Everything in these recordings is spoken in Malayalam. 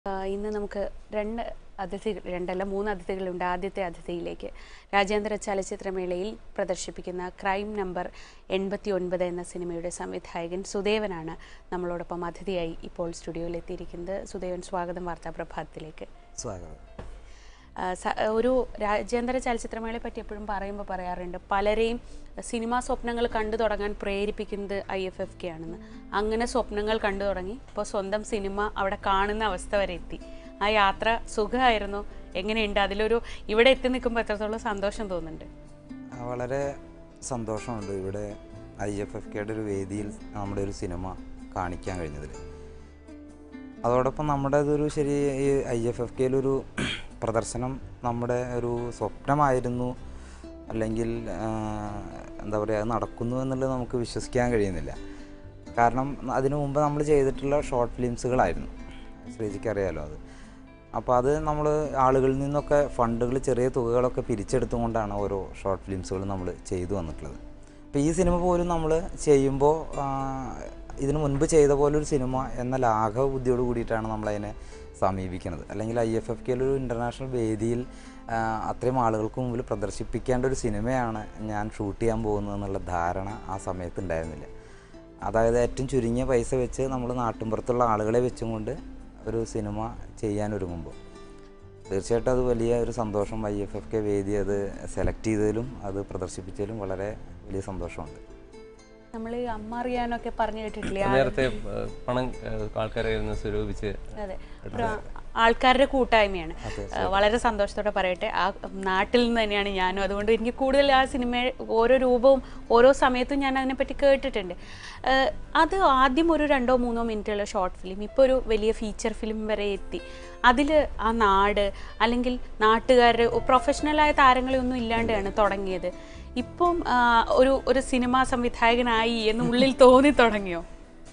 ആ, ഇന്ന് നമുക്ക് രണ്ട് അതിഥികൾ രണ്ടല്ല മൂന്ന് അതിഥികളുണ്ട് ആദ്യത്തെ അതിഥിയിലേക്ക് രാജ്യാന്തര ചലച്ചിത്രമേളയിൽ പ്രദർശിപ്പിക്കുന്ന ക്രൈം നമ്പർ എൺപത്തി ഒൻപത് എന്ന സിനിമയുടെ സംവിധായകൻ സുദേവനാണ് നമ്മളോടൊപ്പം അതിഥിയായി ഇപ്പോൾ സ്റ്റുഡിയോയിൽ എത്തിയിരിക്കുന്നത് സുദേവൻ സ്വാഗതം വാർത്താ പ്രഭാതത്തിലേക്ക് സ്വാഗതം ആ, സ- ഒരു രാജ്യാന്തര ചലച്ചിത്രമേളയെ പറ്റി എപ്പോഴും പറയുമ്പോൾ പറയാറുണ്ട് പലരെയും സിനിമാ സ്വപ്നങ്ങൾ കണ്ടു തുടങ്ങാൻ പ്രേരിപ്പിക്കുന്നത് ഐ എഫ് എഫ് കെ ആണെന്ന് അങ്ങനെ സ്വപ്നങ്ങൾ കണ്ടു തുടങ്ങി ഇപ്പോൾ സ്വന്തം സിനിമ അവിടെ കാണുന്ന അവസ്ഥ വരെ എത്തി ആ യാത്ര സുഖമായിരുന്നു എങ്ങനെയുണ്ട് അതിലൊരു ഇവിടെ എത്തി നിൽക്കുമ്പോൾ എത്രത്തോളം സന്തോഷം തോന്നുന്നുണ്ട് ആ, വളരെ സന്തോഷമുണ്ട് ഇവിടെ ഐ എഫ് എഫ് കെയുടെ ഒരു വേദിയിൽ നമ്മുടെ ഒരു സിനിമ കാണിക്കാൻ കഴിഞ്ഞതിൽ അതോടൊപ്പം നമ്മുടെ ഇതൊരു ശരി ഈ ഐ എഫ് എഫ് കെയിലൊരു പ്രദർശനം നമ്മുടെ ഒരു സ്വപ്നമായിരുന്നു അല്ലെങ്കിൽ ആ, എന്താ പറയുക അത് നടക്കുന്നു എന്നുള്ളത് നമുക്ക് വിശ്വസിക്കാൻ കഴിയുന്നില്ല കാരണം അതിനു മുമ്പ് നമ്മൾ ചെയ്തിട്ടുള്ള ഷോർട്ട് ഫിലിംസുകളായിരുന്നു ശ്രീജിക്ക് അറിയാലോ അത് അപ്പോൾ അത് നമ്മൾ ആളുകളിൽ നിന്നൊക്കെ ഫണ്ടുകൾ ചെറിയ തുകകളൊക്കെ പിരിച്ചെടുത്തുകൊണ്ടാണ് ഓരോ ഷോർട്ട് ഫിലിംസുകൾ നമ്മൾ ചെയ്തു വന്നിട്ടുള്ളത് അപ്പോൾ ഈ സിനിമ പോലും നമ്മൾ ചെയ്യുമ്പോൾ ഇതിനു മുൻപ് ചെയ്ത പോലൊരു സിനിമ എന്ന ലാഘവ ബുദ്ധിയോട് കൂടിയിട്ടാണ് നമ്മളതിനെ സമീപിക്കുന്നത് അല്ലെങ്കിൽ ഐ എഫ് എഫ് കെയിലൊരു ഇൻ്റർനാഷണൽ വേദിയിൽ ആ, അത്രയും ആളുകൾക്ക് മുമ്പിൽ പ്രദർശിപ്പിക്കേണ്ട ഒരു സിനിമയാണ് ഞാൻ ഷൂട്ട് ചെയ്യാൻ പോകുന്നത് എന്നുള്ള ധാരണ ആ സമയത്ത് ഉണ്ടായിരുന്നില്ല അതായത് ഏറ്റവും ചുരുങ്ങിയ പൈസ വെച്ച് നമ്മൾ നാട്ടിൻപുറത്തുള്ള ആളുകളെ വെച്ചും കൊണ്ട് ഒരു സിനിമ ചെയ്യാനൊരുങ്ങുമ്പോൾ തീർച്ചയായിട്ടും അത് വലിയ ഒരു സന്തോഷം ഐ എഫ് എഫ് കെ വേദി അത് സെലക്ട് ചെയ്തതിലും അത് പ്രദർശിപ്പിച്ചതിലും വളരെ വലിയ സന്തോഷമുണ്ട് നമ്മൾ അമ്മ അറിയാനൊക്കെ പറഞ്ഞു കേട്ടിട്ടില്ലേ ആ- നേരത്തെ ഏഹ്, പണം ഏഹ്, ആൾക്കാരെ ഇരുന്ന് സ്വരൂപിച്ച് അതെ ഒരു ആൾക്കാരുടെ കൂട്ടായ്മയാണ് ആ, വളരെ സന്തോഷത്തോടെ പറയട്ടെ ആ നാട്ടിൽ നിന്ന് തന്നെയാണ് ഞാനും അതുകൊണ്ട് എനിക്ക് കൂടുതൽ ആ സിനിമ ഓരോ രൂപവും ഓരോ സമയത്തും ഞാൻ അതിനെപ്പറ്റി കേട്ടിട്ടുണ്ട് ആ, അത് ആദ്യം ഒരു രണ്ടോ മൂന്നോ മിനിറ്റുള്ള ഷോർട്ട് ഫിലിം ഇപ്പോൾ ഒരു വലിയ ഫീച്ചർ ഫിലിം വരെ എത്തി അതിൽ ആ നാട് അല്ലെങ്കിൽ നാട്ടുകാർ പ്രൊഫഷണലായ താരങ്ങളെ ഒന്നും ഇല്ലാണ്ടാണ് തുടങ്ങിയത് ഇപ്പം ആ, ഒരു ഒരു സിനിമാ സംവിധായകനായി എന്ന് ഉള്ളിൽ തോന്നി തുടങ്ങിയോ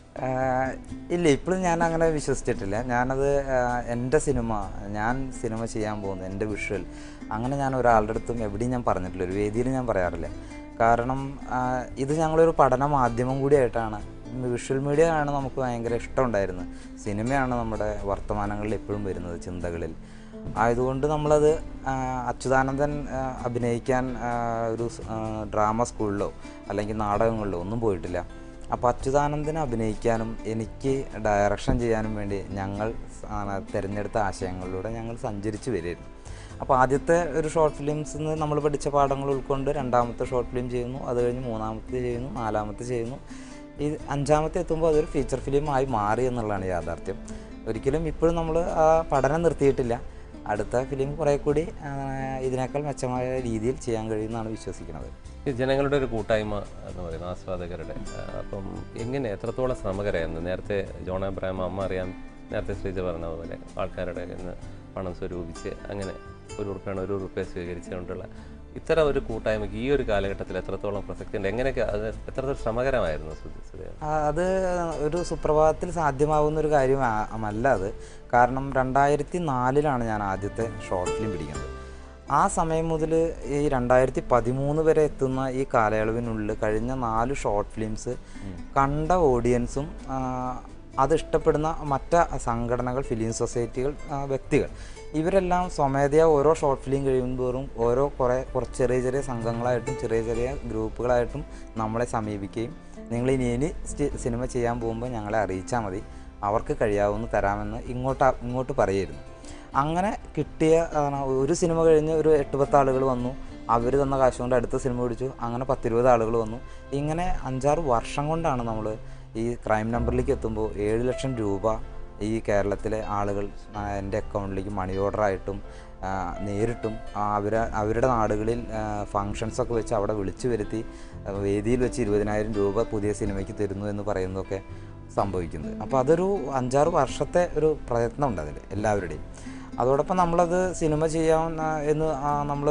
ആഹ് ഇല്ല ഇപ്പോഴും ഞാൻ അങ്ങനെ വിശ്വസിച്ചിട്ടില്ല ഞാനത് ആഹ് എൻ്റെ സിനിമ ഞാൻ സിനിമ ചെയ്യാൻ പോകുന്നു എൻ്റെ വിഷ്വൽ അങ്ങനെ ഞാൻ ഒരാളുടെ അടുത്തും എവിടെയും ഞാൻ പറഞ്ഞിട്ടില്ല ഒരു വേദിയിൽ ഞാൻ പറയാറില്ല കാരണം ആഹ് ഇത് ഞങ്ങളൊരു പഠന മാധ്യമം കൂടിയായിട്ടാണ് വിഷ്വൽ മീഡിയ ആണ് നമുക്ക് ഭയങ്കര ഇഷ്ടമുണ്ടായിരുന്നത് സിനിമയാണ് നമ്മുടെ വർത്തമാനങ്ങളിൽ എപ്പോഴും വരുന്നത് ചിന്തകളിൽ ആയതുകൊണ്ട് നമ്മളത് ആ, അച്യുതാനന്ദൻ ആ, അഭിനയിക്കാൻ ആ, ഒരു സ്- ആ, ഡ്രാമ സ്കൂളിലോ അല്ലെങ്കിൽ നാടകങ്ങളിലോ ഒന്നും പോയിട്ടില്ല അപ്പോൾ അച്യുതാനന്ദനെ അഭിനയിക്കാനും എനിക്ക് ഡയറക്ഷൻ ചെയ്യാനും വേണ്ടി ഞങ്ങൾ ആ, തിരഞ്ഞെടുത്ത ആശയങ്ങളിലൂടെ ഞങ്ങൾ സഞ്ചരിച്ച് വരികയായിരുന്നു അപ്പോൾ ആദ്യത്തെ ഒരു ഷോർട്ട് ഫിലിംസിൽ നിന്ന് നമ്മൾ പഠിച്ച പാഠങ്ങൾ ഉൾക്കൊണ്ട് രണ്ടാമത്തെ ഷോർട്ട് ഫിലിം ചെയ്യുന്നു അത് കഴിഞ്ഞ് മൂന്നാമത്തെ ചെയ്യുന്നു നാലാമത്തെ ചെയ്യുന്നു ഈ അഞ്ചാമത്തെ എത്തുമ്പോൾ അതൊരു ഫീച്ചർ ഫിലിമായി മാറി എന്നുള്ളതാണ് യാഥാർത്ഥ്യം ഒരിക്കലും ഇപ്പോഴും നമ്മൾ ആ പഠനം നിർത്തിയിട്ടില്ല അടുത്ത ഫിലിം കുറേ കൂടി ആ, ഇതിനേക്കാൾ മെച്ചമായ രീതിയിൽ ചെയ്യാൻ കഴിയുമെന്നാണ് വിശ്വസിക്കുന്നത് ഈ ജനങ്ങളുടെ ഒരു കൂട്ടായ്മ എന്ന് പറയുന്നത് ആസ്വാദകരുടെ ആ, അപ്പം എങ്ങനെ എത്രത്തോളം ശ്രമകരമായിരുന്നു നേരത്തെ ജോൺ അബ്രാം അമ്മ അറിയാം നേരത്തെ ശ്രീജ പറഞ്ഞതുപോലെ ആൾക്കാരുടെ ഇന്ന് പണം സ്വരൂപിച്ച് അങ്ങനെ ഒരു ഉറുപ്പ്യാണ് ഒരു ഉറുപ്പ്യ സ്വീകരിച്ചുകൊണ്ടുള്ള ഇത്തരം ഒരു കൂട്ടായ്മയ്ക്ക് ഈ ഒരു കാലഘട്ടത്തിൽ എത്രത്തോളം പ്രസക്തി ഉണ്ട് എങ്ങനെയൊക്കെ അത് എത്രത്തോളം ശ്രമകരമായിരുന്നു സുധി- സുധീർ? ആ, അത് ഒരു സുപ്രഭാതത്തിൽ സാധ്യമാവുന്ന ഒരു കാര്യമല്ല അത് കാരണം രണ്ടായിരത്തി നാലിലാണ് ഞാൻ ആദ്യത്തെ ഷോർട്ട് ഫിലിം പിടിക്കുന്നത് ആ സമയം മുതൽ ഈ രണ്ടായിരത്തി പതിമൂന്ന് വരെ എത്തുന്ന ഈ കാലയളവിനുള്ളിൽ കഴിഞ്ഞ നാല് ഷോർട്ട് ഫിലിംസ് കണ്ട ഓഡിയൻസും ആ, അത് ഇഷ്ടപ്പെടുന്ന മറ്റ് സംഘടനകൾ ഫിലിം സൊസൈറ്റികൾ ആ, വ്യക്തികൾ ഇവരെല്ലാം സ്വമേധയാ ഓരോ ഷോർട്ട് ഫിലിം കഴിയുമ്പോഴും ഓരോ കുറേ കുറച്ച് ചെറിയ ചെറിയ സംഘങ്ങളായിട്ടും ചെറിയ ചെറിയ ഗ്രൂപ്പുകളായിട്ടും നമ്മളെ സമീപിക്കുകയും നിങ്ങൾ ഇനി ഇനി സ്റ്റ് സിനിമ ചെയ്യാൻ പോകുമ്പോൾ ഞങ്ങളെ അറിയിച്ചാൽ മതി അവർക്ക് കഴിയാവുന്ന തരാമെന്ന് ഇങ്ങോട്ട് ആ- ഇങ്ങോട്ട് പറയായിരുന്നു അങ്ങനെ കിട്ടിയ ആ, ഒരു സിനിമ കഴിഞ്ഞ് ഒരു എട്ട് പത്ത് ആളുകൾ വന്നു അവർ തന്ന കാശ് കൊണ്ട് അടുത്ത സിനിമ പിടിച്ചു അങ്ങനെ പത്തിരുപത് ആളുകൾ വന്നു ഇങ്ങനെ അഞ്ചാറ് വർഷം കൊണ്ടാണ് നമ്മൾ ഈ ക്രൈം നമ്പറിലേക്ക് എത്തുമ്പോൾ ഏഴ് ലക്ഷം രൂപ ഈ കേരളത്തിലെ ആളുകൾ ആ, എൻ്റെ അക്കൗണ്ടിലേക്ക് മണി ഓർഡറായിട്ടും ആ, നേരിട്ടും ആ, അവര അവരുടെ നാടുകളിൽ ഫങ്ഷൻസൊക്കെ വെച്ച് അവിടെ വിളിച്ചു വരുത്തി ആ, വേദിയിൽ വെച്ച് ഇരുപതിനായിരം രൂപ പുതിയ സിനിമയ്ക്ക് തരുന്നു എന്ന് പറയുന്നതൊക്കെ സംഭവിക്കുന്നത് അപ്പോൾ അതൊരു അഞ്ചാറ് വർഷത്തെ ഒരു പ്രയത്നമുണ്ട് അതിൽ എല്ലാവരുടെയും അതോടൊപ്പം നമ്മളത് സിനിമ ചെയ്യാൻ ആ, എന്ന് നമ്മൾ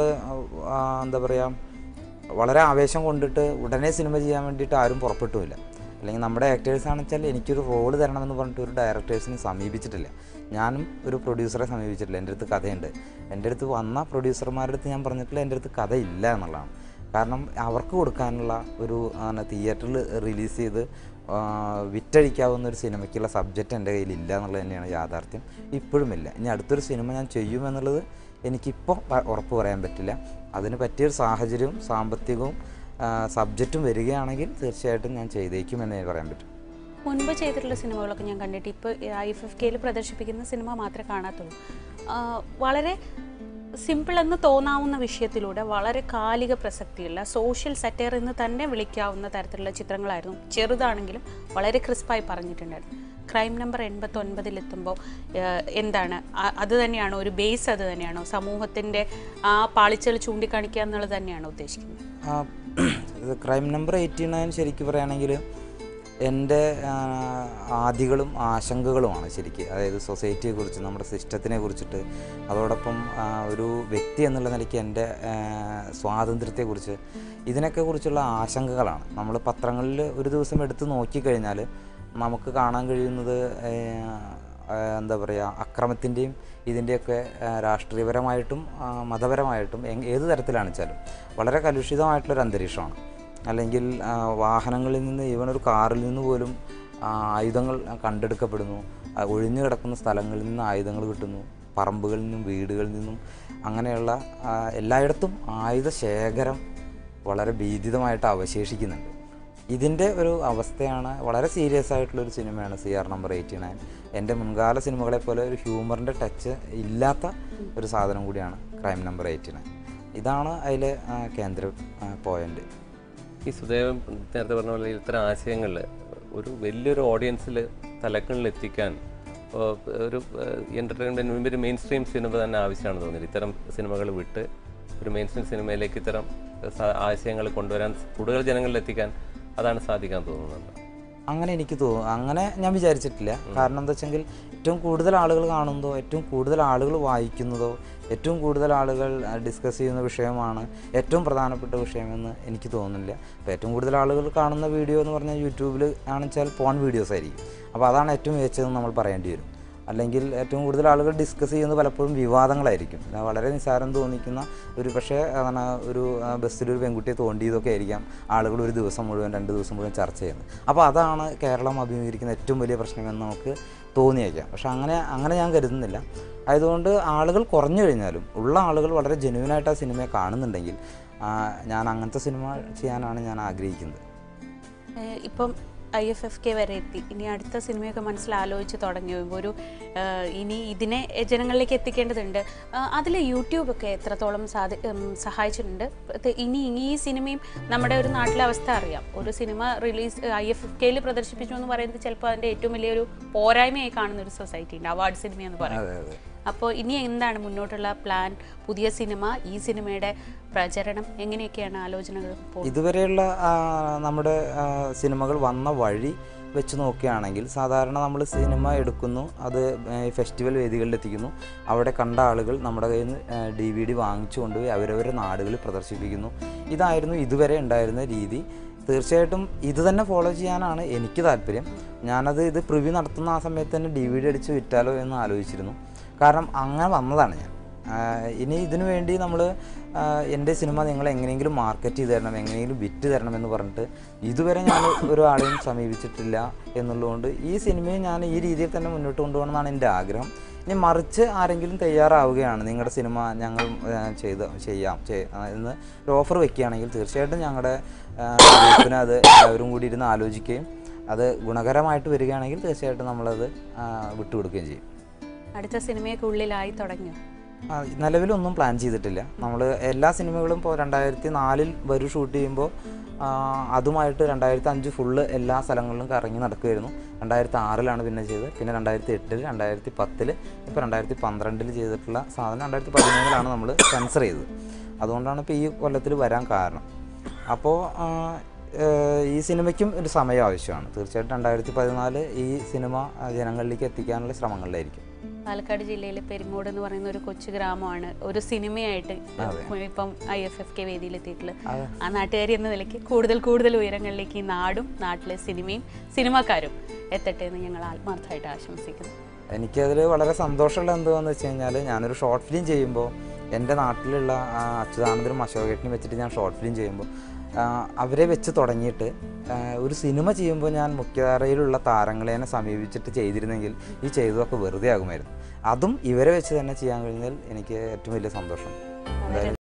എന്താ പറയുക വളരെ ആവേശം കൊണ്ടിട്ട് ഉടനെ സിനിമ ചെയ്യാൻ വേണ്ടിയിട്ട് ആരും പുറപ്പെട്ടുമില്ല അല്ലെങ്കിൽ നമ്മുടെ ആക്ടേഴ്സ് ആണെന്ന് വെച്ചാൽ എനിക്കൊരു റോള് തരണമെന്ന് പറഞ്ഞിട്ട് ഒരു ഡയറക്ടേഴ്സിനെ സമീപിച്ചിട്ടില്ല ഞാനും ഒരു പ്രൊഡ്യൂസറെ സമീപിച്ചിട്ടില്ല എൻ്റെ അടുത്ത് കഥയുണ്ട് എൻ്റെ അടുത്ത് വന്ന പ്രൊഡ്യൂസർമാരുടെ അടുത്ത് ഞാൻ പറഞ്ഞിട്ടില്ല എൻ്റെ അടുത്ത് കഥയില്ല എന്നുള്ളതാണ് കാരണം അവർക്ക് കൊടുക്കാനുള്ള ഒരു തിയേറ്ററിൽ റിലീസ് ചെയ്ത് ആ, വിറ്റഴിക്കാവുന്ന ഒരു സിനിമയ്ക്കുള്ള സബ്ജക്റ്റ് എൻ്റെ കയ്യിൽ ഇല്ല എന്നുള്ളത് തന്നെയാണ് യാഥാർത്ഥ്യം ഇപ്പോഴുമില്ല ഇനി അടുത്തൊരു സിനിമ ഞാൻ ചെയ്യുമെന്നുള്ളത് എനിക്കിപ്പോൾ പ- ഉറപ്പ് പറയാൻ പറ്റില്ല അതിന് പറ്റിയൊരു സാഹചര്യവും സാമ്പത്തികവും സബ്ജക്റ്റും വരികയാണെങ്കിൽ തീർച്ചയായിട്ടും ഞാൻ ചെയ്തേക്കും എന്നേ പറയാൻ പറ്റും മുൻപ് ചെയ്തിട്ടുള്ള സിനിമകളൊക്കെ ഞാൻ കണ്ടിട്ട് ഇപ്പോൾ ഐ എഫ് എഫ് കെയിൽ പ്രദർശിപ്പിക്കുന്ന സിനിമ മാത്രമേ കാണാത്തുള്ളൂ ആ, വളരെ സിമ്പിൾ എന്ന് തോന്നാവുന്ന വിഷയത്തിലൂടെ വളരെ കാലിക പ്രസക്തിയുള്ള സോഷ്യൽ സെറ്റർ എന്ന് തന്നെ വിളിക്കാവുന്ന തരത്തിലുള്ള ചിത്രങ്ങളായിരുന്നു ചെറുതാണെങ്കിലും വളരെ ക്രിസ്പായി പറഞ്ഞിട്ടുണ്ടായിരുന്നു ക്രൈം നമ്പർ എൺപത്തൊൻപതിലെത്തുമ്പോൾ എന്താണ് ആ- അത് തന്നെയാണോ ഒരു ബേസ് അത് തന്നെയാണോ സമൂഹത്തിൻ്റെ ആ പാളിച്ചകൾ ചൂണ്ടിക്കാണിക്കുക എന്നുള്ളത് തന്നെയാണോ ഉദ്ദേശിക്കുന്നത് ആ, ഇത് ക്രൈം നമ്പർ എയ്റ്റി നയൻ ശരിക്കും പറയുകയാണെങ്കിൽ എൻ്റെ ആ, ആദികളും ആശങ്കകളുമാണ് ശരിക്ക് അതായത് സൊസൈറ്റിയെ കുറിച്ച് നമ്മുടെ സിസ്റ്റത്തിനെ കുറിച്ചിട്ട് അതോടൊപ്പം ആ, ഒരു വ്യക്തി എന്നുള്ള നിലയ്ക്ക് എൻ്റെ ആ, സ്വാതന്ത്ര്യത്തെക്കുറിച്ച് ഇതിനൊക്കെ കുറിച്ചുള്ള ആശങ്കകളാണ് നമ്മൾ പത്രങ്ങളിൽ ഒരു ദിവസം എടുത്ത് നോക്കിക്കഴിഞ്ഞാൽ നമുക്ക് കാണാൻ കഴിയുന്നത് ഏ, ആ, എന്താ പറയുക അക്രമത്തിൻ്റെയും ഇതിൻ്റെയൊക്കെ ആ, രാഷ്ട്രീയപരമായിട്ടും ആ, മതപരമായിട്ടും എങ് ഏത് തരത്തിലാണ് വെച്ചാലും വളരെ കലുഷിതമായിട്ടുള്ളൊരു അന്തരീക്ഷമാണ് അല്ലെങ്കിൽ ആ, വാഹനങ്ങളിൽ നിന്ന് ഈവൻ ഒരു കാറിൽ നിന്ന് പോലും ആ, ആയുധങ്ങൾ കണ്ടെടുക്കപ്പെടുന്നു ആ, ഒഴിഞ്ഞു കിടക്കുന്ന സ്ഥലങ്ങളിൽ നിന്ന് ആയുധങ്ങൾ കിട്ടുന്നു പറമ്പുകളിൽ നിന്നും വീടുകളിൽ നിന്നും അങ്ങനെയുള്ള ആ, എല്ലായിടത്തും ആയുധ ശേഖരം വളരെ ഭീതിതമായിട്ട് അവശേഷിക്കുന്നുണ്ട് ഇതിൻ്റെ ഒരു അവസ്ഥയാണ് വളരെ സീരിയസ് ആയിട്ടുള്ള ഒരു സിനിമയാണ് C R number eighty nine എൻ്റെ മുൻകാല സിനിമകളെ പോലെ ഒരു ഹ്യൂമറിൻ്റെ ടച്ച് ഇല്ലാത്ത ഒരു സാധനം കൂടിയാണ് ക്രൈം നമ്പർ എയ്റ്റി നയൻ ഇതാണ് അതിലെ ആ, കേന്ദ്ര പോയിന്റ് ഈ സുദേവൻ നേരത്തെ പറഞ്ഞ പോലെ ഇത്തരം ആശയങ്ങൾ ഒരു വലിയൊരു ഓഡിയൻസിൽ തലക്കണിൽ എത്തിക്കാൻ ഇപ്പോ ഒരു എൻ്റർടൈൻമെൻറ്റ് മുമ്പ് ഒരു മെയിൻ സ്ട്രീം സിനിമ തന്നെ ആവശ്യമാണ് തോന്നിയത് ഇത്തരം സിനിമകൾ വിട്ട് ഒരു മെയിൻ സ്ട്രീം സിനിമയിലേക്ക് ഇത്തരം സ- ആശയങ്ങൾ കൊണ്ടുവരാൻ കൂടുതൽ ജനങ്ങളിൽ എത്തിക്കാൻ അതാണ് സാധിക്കാൻ തോന്നുന്നത് അങ്ങനെ എനിക്ക് തോന്നുന്നു അങ്ങനെ ഞാൻ വിചാരിച്ചിട്ടില്ല കാരണം എന്താ വെച്ചെങ്കിൽ ഏറ്റവും കൂടുതൽ ആളുകൾ കാണുന്നതോ ഏറ്റവും കൂടുതൽ ആളുകൾ വായിക്കുന്നതോ ഏറ്റവും കൂടുതൽ ആളുകൾ ഡിസ്കസ് ചെയ്യുന്ന വിഷയമാണ് ഏറ്റവും പ്രധാനപ്പെട്ട വിഷയമെന്ന് എനിക്ക് തോന്നുന്നില്ല അപ്പോൾ ഏറ്റവും കൂടുതൽ ആളുകൾ കാണുന്ന വീഡിയോ എന്ന് പറഞ്ഞാൽ യൂട്യൂബിൽ ആണെന്ന് വെച്ചാൽ പോൺ വീഡിയോസ് ആയിരിക്കും അപ്പോൾ അതാണ് ഏറ്റവും മികച്ചതെന്ന് നമ്മൾ പറയേണ്ടി വരും അല്ലെങ്കിൽ ഏറ്റവും കൂടുതൽ ആളുകൾ ഡിസ്കസ് ചെയ്യുന്നത് പലപ്പോഴും വിവാദങ്ങളായിരിക്കും ആ, വളരെ നിസ്സാരം തോന്നിക്കുന്ന ഒരു പക്ഷേ അതാണ് ഒരു ആ, ബസ്സിലൊരു പെൺകുട്ടിയെ തോണ്ടിയതൊക്കെ ആയിരിക്കാം ആളുകൾ ഒരു ദിവസം മുഴുവൻ രണ്ട് ദിവസം മുഴുവൻ ചർച്ച ചെയ്യുന്നത് അപ്പോൾ അതാണ് കേരളം അഭിമുഖീകരിക്കുന്ന ഏറ്റവും വലിയ പ്രശ്നമെന്ന് നമുക്ക് തോന്നിയേക്കാം പക്ഷെ അങ്ങനെ അങ്ങനെ ഞാൻ കരുതുന്നില്ല ആയതുകൊണ്ട് ആളുകൾ കുറഞ്ഞു കഴിഞ്ഞാലും ഉള്ള ആളുകൾ വളരെ ജെന്യൂനായിട്ട് ആ സിനിമയെ കാണുന്നുണ്ടെങ്കിൽ ആ, ഞാൻ അങ്ങനത്തെ സിനിമ ചെയ്യാനാണ് ഞാൻ ആഗ്രഹിക്കുന്നത് ഏഹ് ഇപ്പം ഐ എഫ് എഫ് കെ വരെ എത്തി ഇനി അടുത്ത സിനിമയൊക്കെ മനസ്സിൽ ആലോചിച്ച് തുടങ്ങി വരുമ്പോൾ ഒരു ഏഹ് ഇനി ഇതിനെ ജനങ്ങളിലേക്ക് എത്തിക്കേണ്ടതുണ്ട് അതിൽ യൂട്യൂബൊക്കെ എത്രത്തോളം സാധി ഉം, സഹായിച്ചിട്ടുണ്ട് ഇത് ഇനി ഇനി ഈ സിനിമയും നമ്മുടെ ഒരു നാട്ടിലെ അവസ്ഥ അറിയാം ഒരു സിനിമ റിലീസ് ഐ എഫ് എഫ് കെയിൽ പ്രദർശിപ്പിച്ചു എന്ന് പറയുന്നത് ചിലപ്പോൾ അതിൻ്റെ ഏറ്റവും വലിയൊരു പോരായ്മയായി കാണുന്ന ഒരു സൊസൈറ്റി ഉണ്ട് അവാർഡ് സിനിമ എന്ന് പറയും അതെ അതെ അപ്പോൾ ഇനി എന്താണ് മുന്നോട്ടുള്ള പ്ലാൻ പുതിയ സിനിമ ഈ സിനിമയുടെ പ്രചരണം എങ്ങനെയൊക്കെയാണ് ആലോചനകൾ പോകുന്നത് ഇതുവരെയുള്ള ആ, നമ്മുടെ ആ, സിനിമകൾ വന്ന വഴി വെച്ച് നോക്കുകയാണെങ്കിൽ സാധാരണ നമ്മൾ സിനിമ എടുക്കുന്നു അത് ഈ ഫെസ്റ്റിവൽ വേദികളിൽ എത്തിക്കുന്നു അവിടെ കണ്ട ആളുകൾ നമ്മുടെ കയ്യിൽ നിന്ന് ഡി വി ഡി വാങ്ങിച്ചു കൊണ്ടുപോയി അവരവരുടെ നാടുകളിൽ പ്രദർശിപ്പിക്കുന്നു ഇതായിരുന്നു ഇതുവരെ ഉണ്ടായിരുന്ന രീതി തീർച്ചയായിട്ടും ഇത് തന്നെ ഫോളോ ചെയ്യാനാണ് എനിക്ക് താല്പര്യം ഞാനത് ഇത് പ്രിവ്യൂ നടത്തുന്ന ആ സമയത്ത് തന്നെ ഡി വി ഡി അടിച്ച് വിറ്റാലോ എന്ന് ആലോചിച്ചിരുന്നു കാരണം അങ്ങനെ വന്നതാണ് ഞാൻ ആഹ് ഇനി ഇതിനു വേണ്ടി നമ്മൾ എൻ്റെ സിനിമ നിങ്ങൾ എങ്ങനെയെങ്കിലും മാർക്കറ്റ് ചെയ്ത് തരണം എങ്ങനെയെങ്കിലും വിറ്റ് തരണം എന്ന് പറഞ്ഞിട്ട് ഇതുവരെ ഞാൻ ഒരാളെയും സമീപിച്ചിട്ടില്ല എന്നുള്ളതുകൊണ്ട് ഈ സിനിമയെ ഞാൻ ഈ രീതിയിൽ തന്നെ മുന്നോട്ട് കൊണ്ടുപോകണം എന്നാണ് എൻ്റെ ആഗ്രഹം ഇനി മറിച്ച് ആരെങ്കിലും തയ്യാറാവുകയാണ് നിങ്ങളുടെ സിനിമ ഞങ്ങൾ ആഹ് ചെയ്ത് ചെയ്യാം ചെയ്- ആഹ് എന്ന് ഒരു ഓഫർ വെക്കുകയാണെങ്കിൽ തീർച്ചയായിട്ടും ഞങ്ങളുടെ ഗ്രൂപ്പിന് അത് എല്ലാവരും കൂടി ഇരുന്ന് ആലോചിക്കുകയും അത് ഗുണകരമായിട്ട് വരികയാണെങ്കിൽ തീർച്ചയായിട്ടും നമ്മളത് ആഹ് വിട്ടുകൊടുക്കുകയും ചെയ്യും അടുത്ത സിനിമയൊക്കെ ഉള്ളിലായി തുടങ്ങിയോ ആ, നിലവിലൊന്നും പ്ലാൻ ചെയ്തിട്ടില്ല നമ്മൾ എല്ലാ സിനിമകളും ഇപ്പോൾ രണ്ടായിരത്തി നാലിൽ വരു ഷൂട്ട് ചെയ്യുമ്പോൾ അതുമായിട്ട് രണ്ടായിരത്തി അഞ്ച് ഫുള്ള് എല്ലാ സ്ഥലങ്ങളിലും കറങ്ങി നടക്കുമായിരുന്നു രണ്ടായിരത്തി ആറിലാണ് പിന്നെ ചെയ്തത് പിന്നെ രണ്ടായിരത്തി എട്ടിൽ രണ്ടായിരത്തി പത്തിൽ ഇപ്പോൾ രണ്ടായിരത്തി പന്ത്രണ്ടിൽ ചെയ്തിട്ടുള്ള സാധനം രണ്ടായിരത്തി പതിമൂന്നിലാണ് നമ്മൾ സെൻസർ ചെയ്തത് അതുകൊണ്ടാണ് ഇപ്പോൾ ഈ കൊല്ലത്തിൽ വരാൻ കാരണം അപ്പോൾ ഈ സിനിമയ്ക്കും ഒരു സമയം ആവശ്യമാണ് തീർച്ചയായിട്ടും രണ്ടായിരത്തി പതിനാല് ഈ സിനിമ ആ, ജനങ്ങളിലേക്ക് എത്തിക്കാനുള്ള ശ്രമങ്ങളിലായിരിക്കും പാലക്കാട് ജില്ലയിലെ പെരിങ്ങോട് എന്ന് പറയുന്ന ഒരു കൊച്ചു ഗ്രാമമാണ് ഒരു സിനിമയായിട്ട് ഇപ്പം ഐ എഫ് എഫ് കെ വേദിയിലെത്തിയിട്ടുള്ളത് ആ നാട്ടുകാരി എന്ന നിലയ്ക്ക് കൂടുതൽ കൂടുതൽ ഉയരങ്ങളിലേക്ക് ഈ നാടും നാട്ടിലെ സിനിമയും സിനിമാക്കാരും എത്തട്ടെ എന്ന് ഞങ്ങൾ ആത്മാർത്ഥമായിട്ട് ആശംസിക്കുന്നു എനിക്കതിൽ വളരെ സന്തോഷമുള്ള എന്താണെന്ന് വെച്ച് കഴിഞ്ഞാൽ ഞാനൊരു ഷോർട്ട് ഫിലിം ചെയ്യുമ്പോൾ എൻ്റെ നാട്ടിലുള്ള ആ, അച്യുതാനന്ദനും അശോകേട്ടനും വെച്ചിട്ട് ഞാൻ ഷോർട്ട് ഫിലിം ചെയ്യുമ്പോൾ ആ, അവരെ വെച്ച് തുടങ്ങിയിട്ട് ആ, ഒരു സിനിമ ചെയ്യുമ്പോൾ ഞാൻ മുഖ്യധാരയിലുള്ള താരങ്ങളെ തന്നെ സമീപിച്ചിട്ട് ചെയ്തിരുന്നെങ്കിൽ ഈ ചെയ്തതൊക്കെ വെറുതെ ആകുമായിരുന്നു അതും ഇവരെ വെച്ച് തന്നെ ചെയ്യാൻ കഴിഞ്ഞാൽ എനിക്ക് ഏറ്റവും വലിയ സന്തോഷം എന്തായാലും